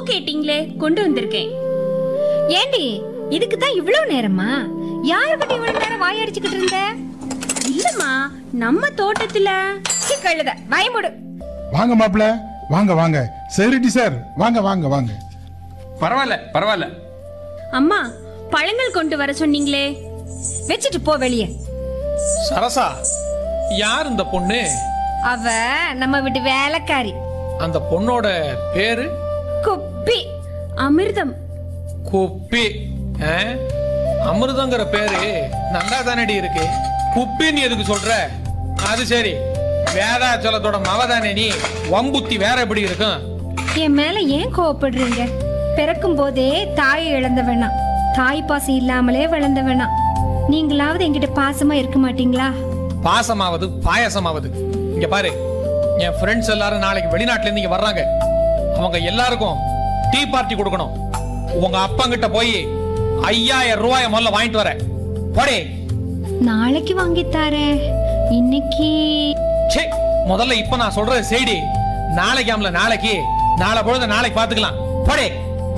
கேட்டீங்களே கொண்டு வந்திருக்கேன் ஏண்டி இதுக்கு தான் இவ்வளவு நேரமா யாருக்கிட்ட இவ்வளவு நேரம் வாயடிச்சுக்கிட்டு இருந்த இல்லம்மா நம்ம தோட்டத்துல சி கழுத பயமுடு வாங்க மாப்பிள வாங்க வாங்க செக்யூரிட்டி சார் வாங்க வாங்க வாங்க பரவாயில்ல பரவாயில்ல அம்மா பழங்கள் கொண்டு வர சொன்னீங்களே வச்சுட்டு போ வெளியே சரசா யார் இந்த பொண்ணு அவ நம்ம வீட்டு வேலைக்காரி அந்த பொண்ணோட பேரு குப்பி அமிர்தம் குப்பி ஆ? அமிர்தங்கிற பேரு நல்லா தானடி இருக்கு குப்பின்னு எதுக்கு சொல்ற அது சரி வேதாச்சலத்தோட மவதானே நீ வம்புத்தி வேற எப்படி இருக்கும் என் மேல ஏன் கோவப்படுறீங்க பிறக்கும் போதே தாயை இழந்த வேணாம் தாய் பாசம் இல்லாமலே வளர்ந்த வேணாம் நீங்களாவது என்கிட்ட பாசமா இருக்க மாட்டீங்களா பாசமாவது பாயசமாவது இங்க பாரு என் ஃப்ரெண்ட்ஸ் எல்லாரும் நாளைக்கு வெளிநாட்டுல இருந்து இங்க வர்றாங்க அவங்க எல்லாருக்கும் டீ பார்ட்டி கொடுக்கணும் உங்க அப்பங்கிட்ட போய் ஐயாயிரம் ரூபாய முதல்ல வாங்கிட்டு வர போடே நாளைக்கு வாங்கித்தாரேன் இன்னைக்கு ச்சே முதல்ல இப்ப நான் சொல்றது செய்டி நாளைக்கு ஆமல நாளைக்கு நாளை பொழுது நாளைக்கு பாத்துக்கலாம் போடே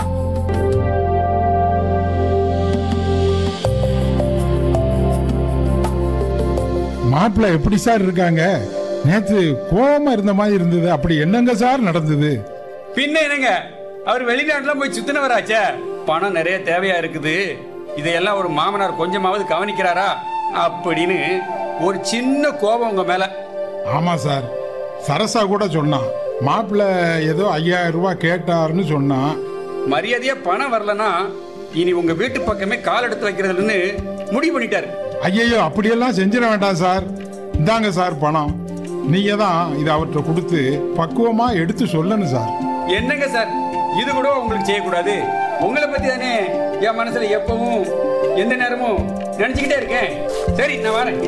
மாப்பிள எப்படி சார் இருக்காங்க நேத்து கோவமா இருந்த மாதிரி இருந்தது அப்படி என்னங்க சார் நடந்தது பின்ன என்னங்க அவர் வெளிநாட்டுல போய் சுத்தினவராச்சே பணம் நிறைய தேவையா இருக்குது இதையெல்லாம் ஒரு மாமனார் கொஞ்சமாவது கவனிக்கிறாரா அப்படின்னு ஒரு சின்ன கோபம் உங்க மேல ஆமா சார் சரசா கூட சொன்னான் மாப்பிள ஏதோ ஐயாயிரம் ரூபாய் கேட்டாருன்னு சொன்னான் மரியாதையா பணம் வரலன்னா இனி உங்க வீட்டு பக்கமே கால் எடுத்து வைக்கிறதுன்னு முடிவு பண்ணிட்டாரு ஐயையோ அப்படியெல்லாம் செஞ்சிட வேண்டாம் சார் இந்தாங்க சார் பணம் நீங்க தான் இதை அவர்கிட்ட கொடுத்து பக்குவமா எடுத்து சொல்லணும் சார் என்னங்க சார் இது கூட உங்களுக்கு செய்யக்கூடாது உங்களை பத்தி தானே என் மனசுல எப்பவும் எந்த நேரமும் நினைச்சுக்கிட்டே இருக்கேன் சரி நான் வரேன்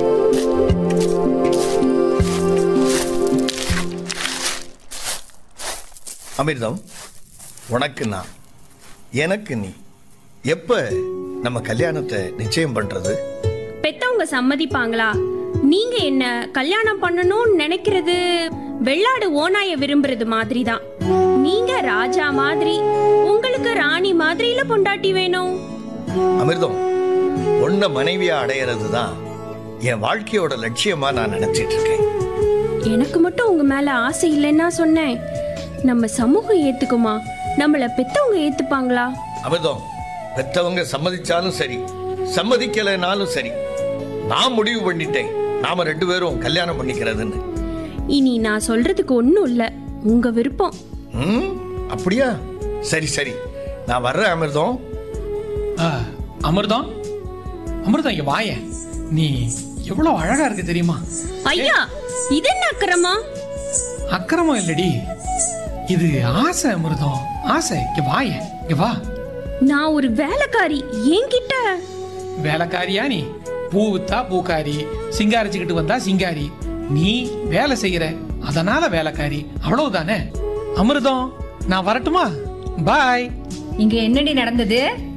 அமிர்தம் உனக்கு நான் எனக்கு நீ எப்ப நம்ம கல்யாணத்தை நிச்சயம் பண்றது பெத்தவங்க சம்மதிப்பாங்களா நீங்க என்ன கல்யாணம் பண்ணணும்னு நினைக்கிறது வெள்ளாடு ஓநாய விரும்புறது மாதிரி தான் நீங்க ராஜா மாதிரி உங்களுக்கு ராணி மாதிரில பொண்டாட்டி வேணும் அமிர்தம் உன்னை மனைவியா அடையிறது தான் என் வாழ்க்கையோட லட்சியமா நான் நினைச்சிட்டு இருக்கேன் எனக்கு மட்டும் உங்க மேல ஆசை இல்லைன்னா சொன்னேன் நம்ம சமூகம் ஏத்துக்குமா நம்மள பெத்தவங்க ஏத்துப்பாங்களா அமிர்தம் பெத்தவங்க சம்மதிச்சாலும் சரி சம்மதிக்கலைனாலும் சரி நான் முடிவு பண்ணிட்டேன் நாம ரெண்டு பேரும் கல்யாணம் பண்ணிக்கிறதுன்னு இனி நான் சொல்றதுக்கு ஒண்ணும் இல்ல உங்க விருப்பம் ம் அப்படியா சரி சரி நான் வர்றேன் அமிர்தம் ஆ, அமிர்தம் அமிர்தம் இங்க வாயேன் நீ எவ்வளவு அழகா இருக்கு தெரியுமா ஐயா இது என்ன அக்கிரமா அக்கிரமம் இல்லடி இது ஆசை அமிர்தம் ஆசை இங்க வாயேன் இங்க வா நான் ஒரு வேலைக்காரி என்கிட்ட வேலைக்காரியா நீ பூ வித்தா பூக்காரி சிங்காரிச்சுக்கிட்டு வந்தா சிங்காரி நீ வேலை செய்யற அதனால வேலைக்காரி அவ்வளவுதானே அமிர்தம் நான் வரட்டுமா பாய் இங்க என்னடி நடந்தது